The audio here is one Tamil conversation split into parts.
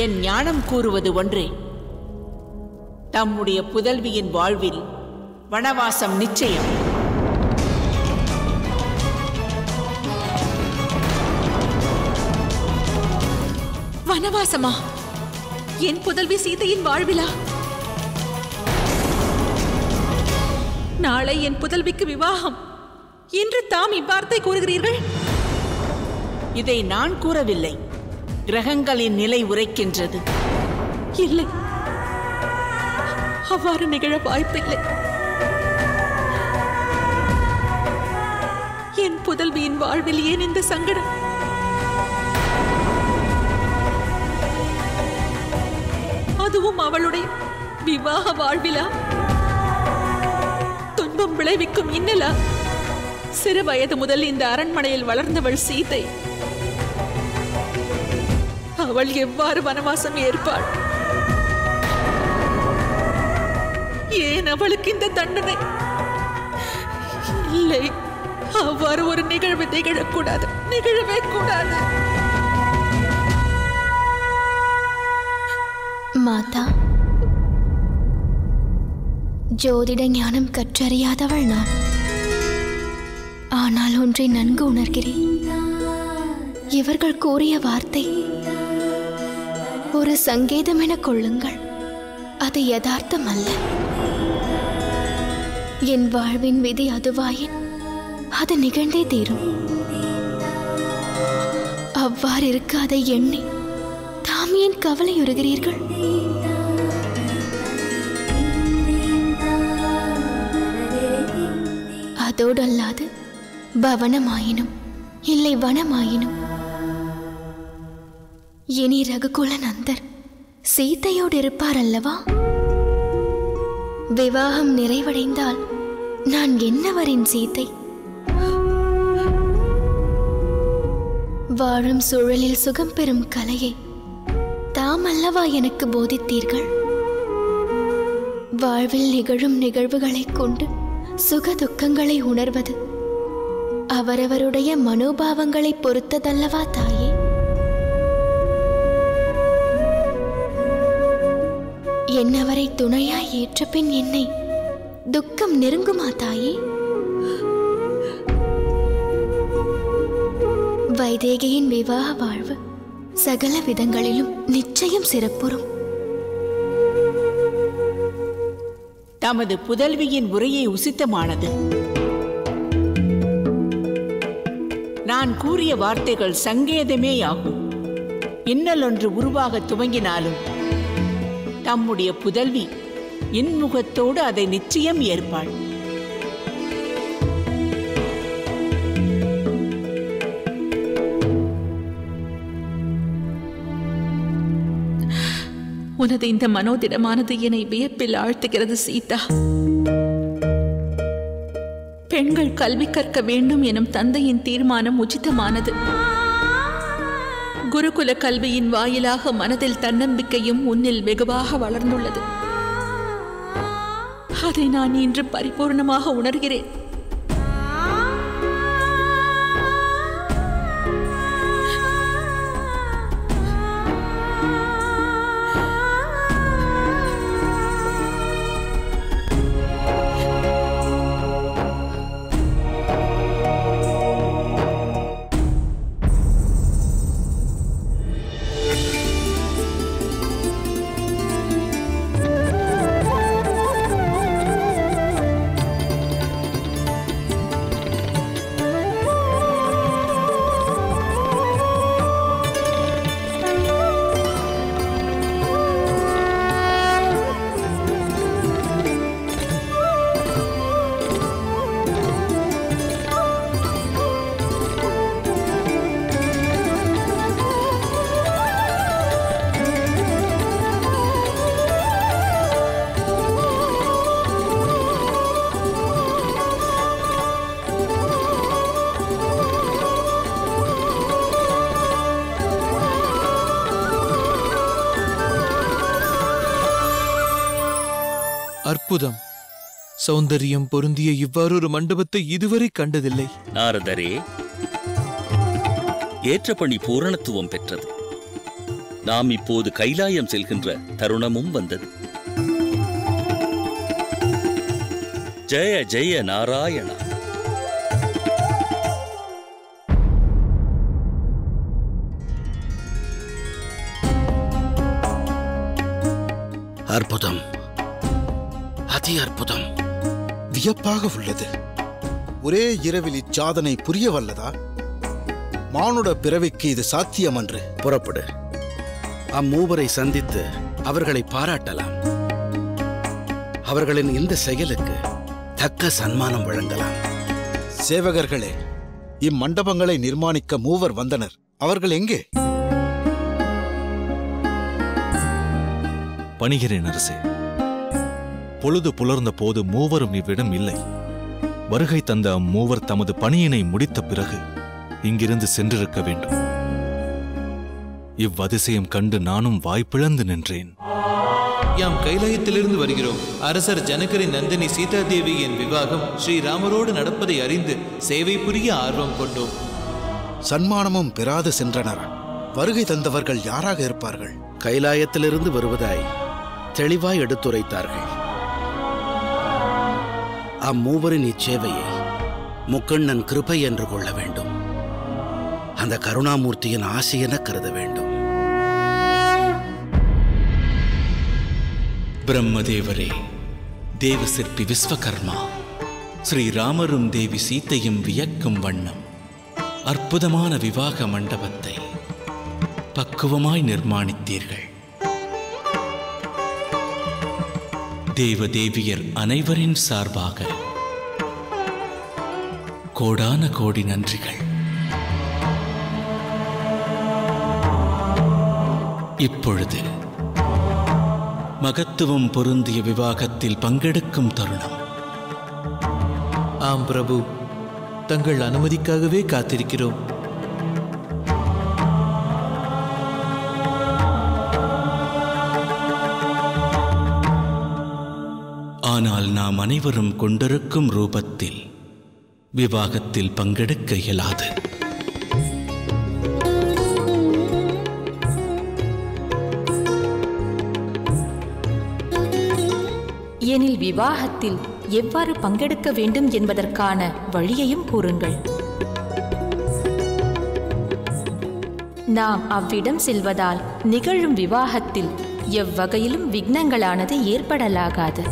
என் ஞானம் கூறுவது ஒன்றே தம்முடைய புதல்வியின் வாழ்வில் வனவாசம் நிச்சயம் வனவாசமா என் புதல்வி சீதையின் வாழ்விலா நாளை என் புதல்விக்கு விவாகம் இன்று தாம் இவ்வார்த்தை கூறுகிறீர்கள் இதை நான் கூறவில்லை கிரகங்களின் நிலை உரைக்கின்றது இல்லை அவ்வாறு நிகழ வாய்ப்பில்லை என் புதல்வியின் வாழ்வில் ஏன் இந்த சங்கடம் அதுவும் அவளுடைய விவாக வாழ்விலா துன்பம் விளைவிக்கும் இன்னலா சிறு வயது முதல் இந்த அரண்மனையில் வளர்ந்தவள் சீதை அவள் எவ்வாறு வனவாசம் ஏற்பாள் ஏன் அவளுக்கு இந்த தண்டனை இல்லை அவ்வாறு ஒரு நிகழ்வு நிகழக்கூடாது நிகழவே கூடாது மாதா ஜோதிட ஞானம் கற்றறியாதவள் நான் ஆனால் ஒன்றை நன்கு உணர்கிறேன் இவர்கள் கூறிய வார்த்தை ஒரு சங்கேதம் என கொள்ளுங்கள் அது யதார்த்தம் அல்ல என் வாழ்வின் விதி அதுவாயின் அது நிகழ்ந்தே தீரும் அவ்வாறு இருக்க அதை எண்ணி தாம் ஏன் கவலையுறுகிறீர்கள் அதோடல்லாது பவனமாயினும் இல்லை வனமாயினும் இனி ரகுகுல நந்தர் சீதையோடு இருப்பார் அல்லவா விவாகம் நிறைவடைந்தால் நான் என்னவரின் சீதை வாழும் சூழலில் சுகம் பெறும் கலையை தாம் அல்லவா எனக்கு போதித்தீர்கள் வாழ்வில் நிகழும் நிகழ்வுகளைக் கொண்டு சுக துக்கங்களை உணர்வது அவரவருடைய மனோபாவங்களை பொறுத்ததல்லவா தாயே என்னவரை துணையாய் ஏற்ற பின் என்னை துக்கம் நெருங்குமா தாயே வைதேகியின் விவாக வாழ்வு சகல விதங்களிலும் நிச்சயம் சிறப்புறும் தமது புதல்வியின் உரையை உசித்தமானது நான் கூறிய வார்த்தைகள் சங்கேதமேயாகும் இன்னல் ஒன்று உருவாக துவங்கினாலும் தம்முடைய புதல்வி இன்முகத்தோடு அதை நிச்சயம் ஏற்பாள் உனது இந்த மனோதிடமானது என்னை வியப்பில் ஆழ்த்துகிறது சீதா பெண்கள் கல்வி கற்க வேண்டும் எனும் தந்தையின் தீர்மானம் உச்சிதமானது குருகுல கல்வியின் வாயிலாக மனதில் தன்னம்பிக்கையும் உன்னில் வெகுவாக வளர்ந்துள்ளது அதை நான் இன்று பரிபூர்ணமாக உணர்கிறேன் அற்புதம் சௌந்தரியம் பொருந்திய இவ்வாறொரு மண்டபத்தை இதுவரை கண்டதில்லை நாரதரே ஏற்ற பணி பூரணத்துவம் பெற்றது நாம் இப்போது கைலாயம் செல்கின்ற தருணமும் வந்தது ஜெய ஜெய நாராயணா அற்புதம் அதி அற்புதம் வியப்பாக உள்ளது ஒரே இரவில் இச்சாதனை புரிய வல்லதா மானுட பிறவிக்கு இது சாத்தியமன்று புறப்படு அம்மூவரை சந்தித்து அவர்களை பாராட்டலாம் அவர்களின் இந்த செயலுக்கு தக்க சன்மானம் வழங்கலாம் சேவகர்களே இம்மண்டபங்களை நிர்மாணிக்க மூவர் வந்தனர் அவர்கள் எங்கே பணிகிறேன் அரசே பொழுது புலர்ந்த போது மூவரும் இவ்விடம் இல்லை வருகை தந்த அம்மூவர் தமது பணியினை முடித்த பிறகு இங்கிருந்து சென்றிருக்க வேண்டும் இவ்வதிசயம் கண்டு நானும் வாய்ப்பிழந்து நின்றேன் யாம் கைலாயத்திலிருந்து வருகிறோம் அரசர் ஜனகரின் நந்தினி சீதா தேவியின் விவாகம் ஸ்ரீராமரோடு நடப்பதை அறிந்து சேவை புரிய ஆர்வம் கொண்டோம் சன்மானமும் பெறாது சென்றனர் வருகை தந்தவர்கள் யாராக இருப்பார்கள் கைலாயத்திலிருந்து வருவதாய் தெளிவாய் எடுத்துரைத்தார்கள் அம்மூவரின் இச்சேவையை முக்கண்ணன் கிருபை என்று கொள்ள வேண்டும் அந்த கருணாமூர்த்தியின் ஆசை என கருத வேண்டும் பிரம்மதேவரே தேவசிற்பி விஸ்வகர்மா ஸ்ரீராமரும் தேவி சீத்தையும் வியக்கும் வண்ணம் அற்புதமான விவாக மண்டபத்தை பக்குவமாய் நிர்மாணித்தீர்கள் தேவதேவியர் அனைவரின் சார்பாக கோடான கோடி நன்றிகள் இப்பொழுது மகத்துவம் பொருந்திய விவாகத்தில் பங்கெடுக்கும் தருணம் ஆம் பிரபு தங்கள் அனுமதிக்காகவே காத்திருக்கிறோம் ஆனால் நாம் அனைவரும் கொண்டிருக்கும் ரூபத்தில் விவாகத்தில் பங்கெடுக்க இயலாது எனில் விவாகத்தில் எவ்வாறு பங்கெடுக்க வேண்டும் என்பதற்கான வழியையும் கூறுங்கள் நாம் அவ்விடம் செல்வதால் நிகழும் விவாகத்தில் எவ்வகையிலும் விக்னங்களானது ஏற்படலாகாது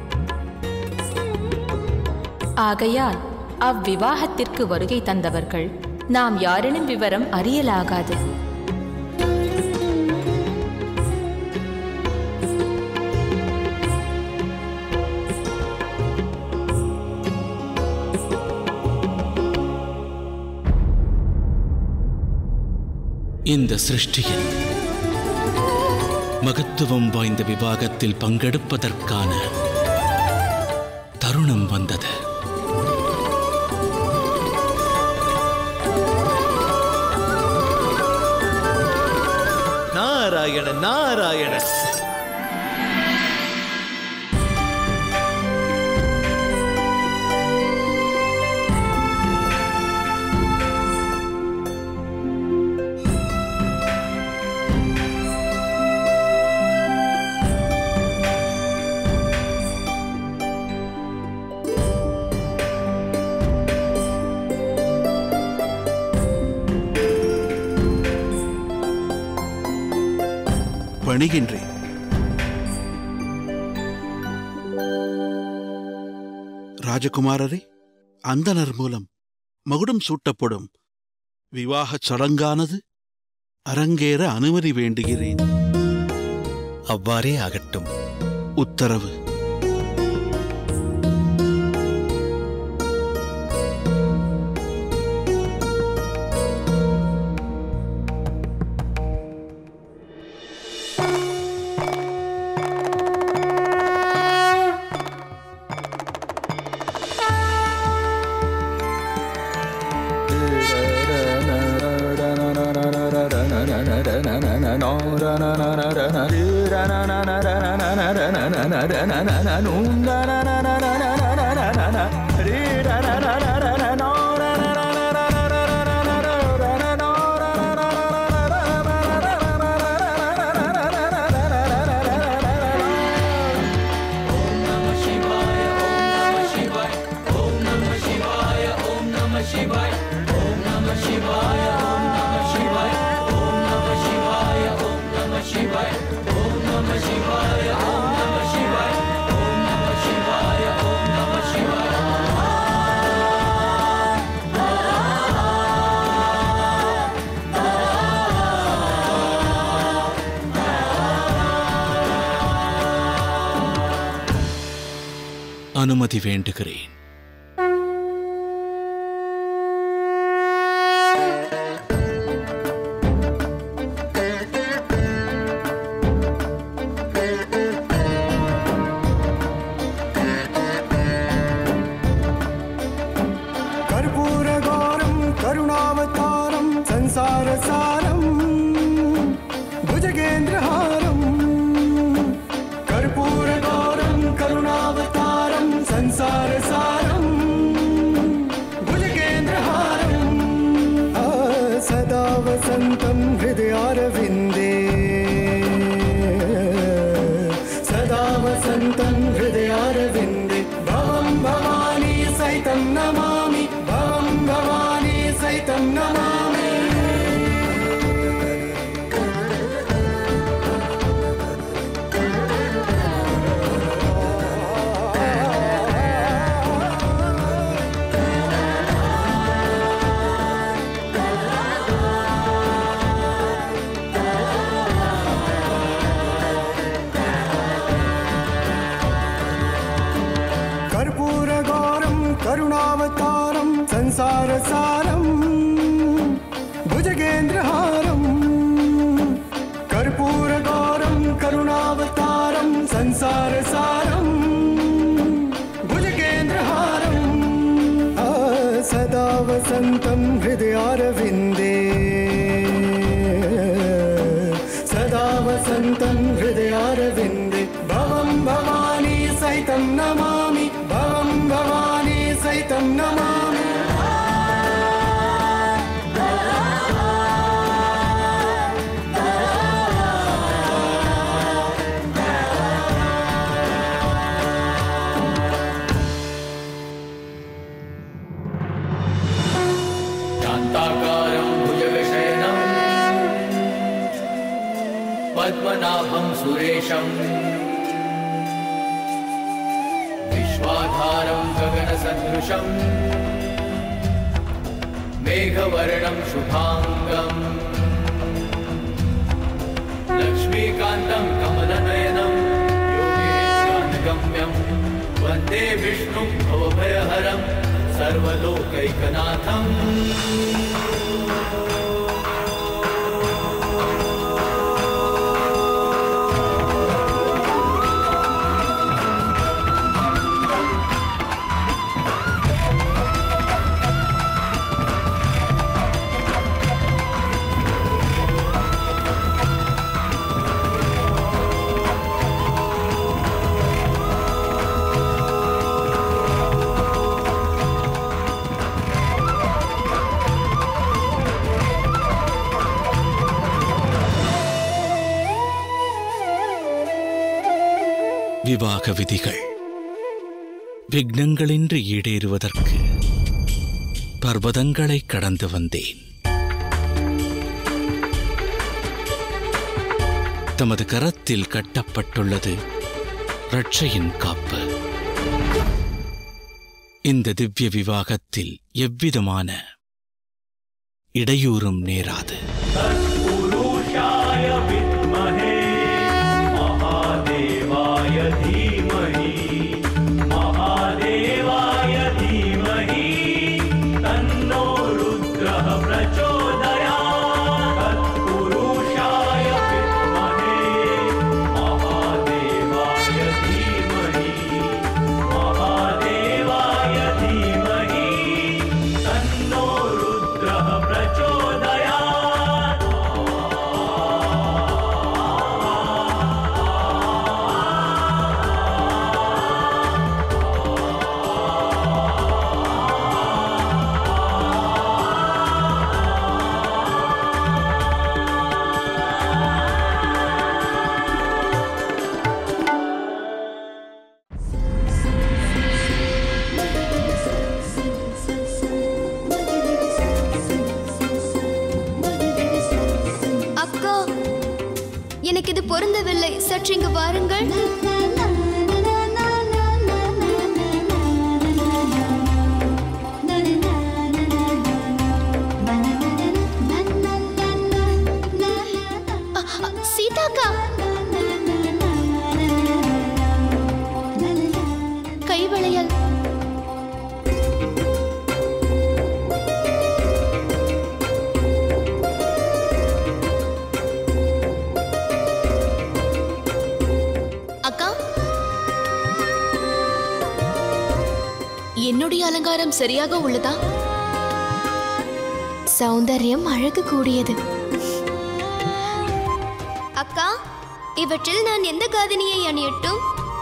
ஆகையால் அவ்விவாகத்திற்கு வருகை தந்தவர்கள் நாம் யாரெனும் விவரம் அறியலாகாது இந்த சிருஷ்டியில் மகத்துவம் வாய்ந்த விவாகத்தில் பங்கெடுப்பதற்கான தருணம் வந்தது நாராயண நாராயண பணிகின்றேன் ராஜகுமாரரே அந்தனர் மூலம் மகுடம் சூட்டப்படும் விவாகச் சடங்கானது அரங்கேற அனுமதி வேண்டுகிறேன் அவ்வாறே ஆகட்டும் உத்தரவு na அனுமதி வேண்டுகிறேன் कर्पूरगौरं करुणावतारं संसारसारं भुजगेन्द्रहारं कर्पूरगौरं करुणावतारं संसारसारं भुजगेन्द्रहारम् आ, सदा वसन्तं हृदयारविन्दे सदा वसन्तं हृदयारविन्दे भवं भवानी सहितं नमामि भवं भवानी सहितं नमामि कर्पूरगौरं करुणावतारं संसारसारं भुजगेन्द्रहारं कर्पूरगौरं करुणावतारं संसारसारं भुजगेन्द्रहारम् आ, सदा वसन्तं हृदयारविन्दे सदा वसन्तं हृदयारविन्दे भवं भवानी सहितं नमामि भवं भवानी सहितं नमामि शान्ताकारं भुजगशयनं पद्मनाभं सुरेशम् विश्वाधारं गगनसदृशम् मेघवर्णं शुभाङ्गम् लक्ष्मीकान्तं कमलनयनं योगेशानगम्यं वन्दे विष्णुं भवभयहरं सर्वलोकैकनाथम् விவாக விதிகள் விக்னங்களின்றி ஈடேறுவதற்கு பர்வதங்களை கடந்து வந்தேன் தமது கரத்தில் கட்டப்பட்டுள்ளது ரட்சையின் காப்பு இந்த திவ்ய விவாகத்தில் எவ்விதமான இடையூறும் நேராது पुरुषाय विद्महे महादेवाय धीमहि महादेवाय धीमहि तन्नो रुद्रः प्रचोदयात् तत्पुरुषाय विद्महे महादेवाय धीमहि महादेवाय धीमहि तन्नो रुद्रः प्रचोदयात् அக்கா எனக்கு இது பொருந்தவில்லை சற்று இங்கு வாருங்கள் அ- அ, சீதாக்கா கை வளையல் அக்கா என்னுடைய அலங்காரம் சரியாக உள்ளதா சௌந்தர்யம் அழகு கூடியது அக்கா இவற்றில் நான் எந்த காதணியை அணியட்டும்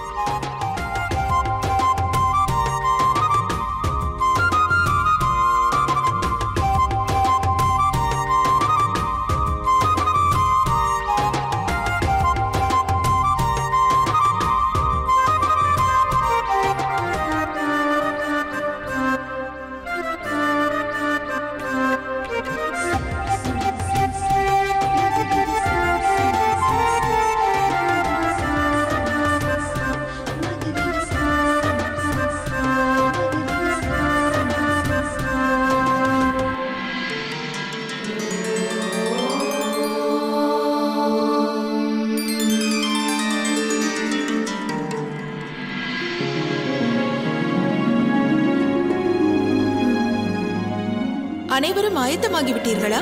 அனைவரும் ஆயத்தமாகிவிட்டீர்களா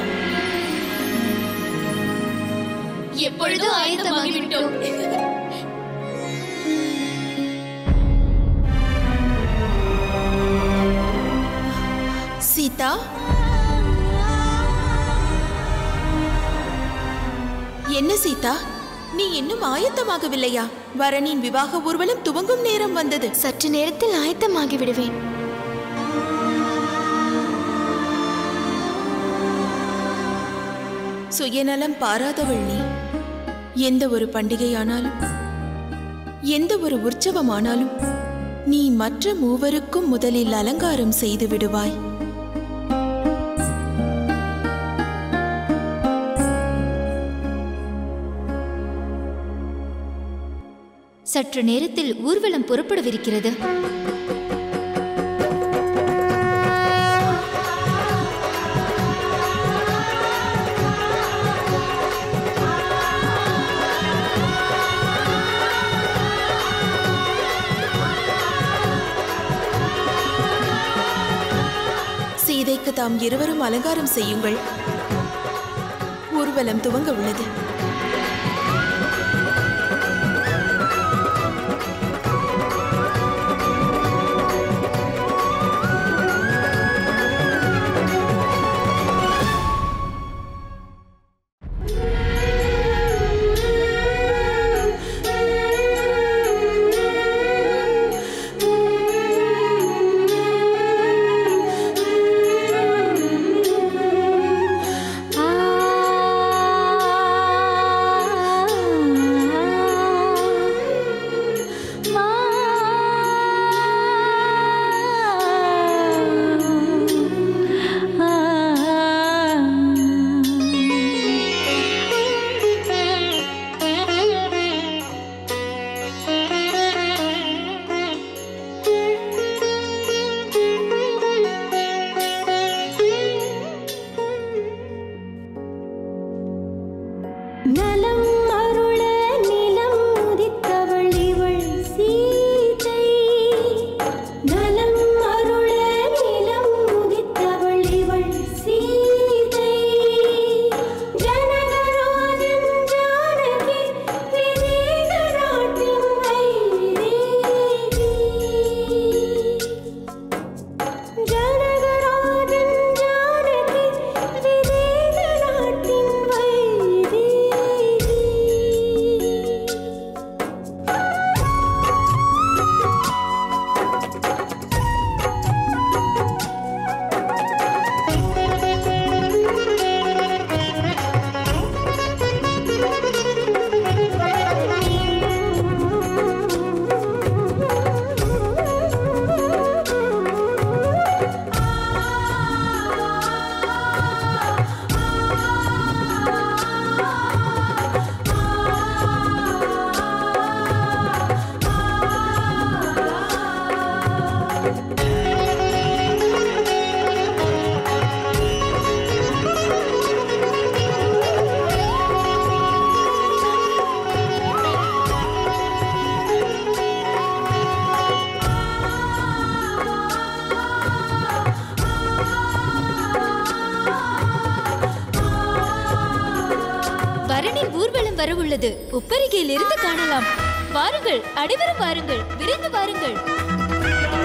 எப்பொழுதும் ஆயத்தமாகிவிட்டோம் சீதா என்ன சீதா நீ இன்னும் ஆயத்தமாகவில்லையா வரனின் விவாக ஊர்வலம் துவங்கும் நேரம் வந்தது சற்று நேரத்தில் ஆயத்தமாகி விடுவேன் சுயநலம் பாராதவள் நீ எந்த ஒரு பண்டிகையானாலும் எந்த ஒரு உற்சவமானாலும் நீ மற்ற மூவருக்கும் முதலில் அலங்காரம் செய்து விடுவாய் சற்று நேரத்தில் ஊர்வலம் புறப்படவிருக்கிறது சீதைக்கு தாம் இருவரும் அலங்காரம் செய்யுங்கள் ஊர்வலம் துவங்க உள்ளது நலம் அருள நிலம் உதித்தவள் இவள் சீதை நலம் அருள நிலம் உதித்தவள் இவள் சீதை ஜனகராஜன் ஜானகி விதேக நாட்டின் வைதேகி ஜனகராஜன் ஜானகி விதேக நாட்டின் வைதேகி வரனின் ஊர்வலம் வரவுள்ளது உப்பரிகையிலிருந்து காணலாம் வாருங்கள் அனைவரும் வாருங்கள் விரைந்து வாருங்கள்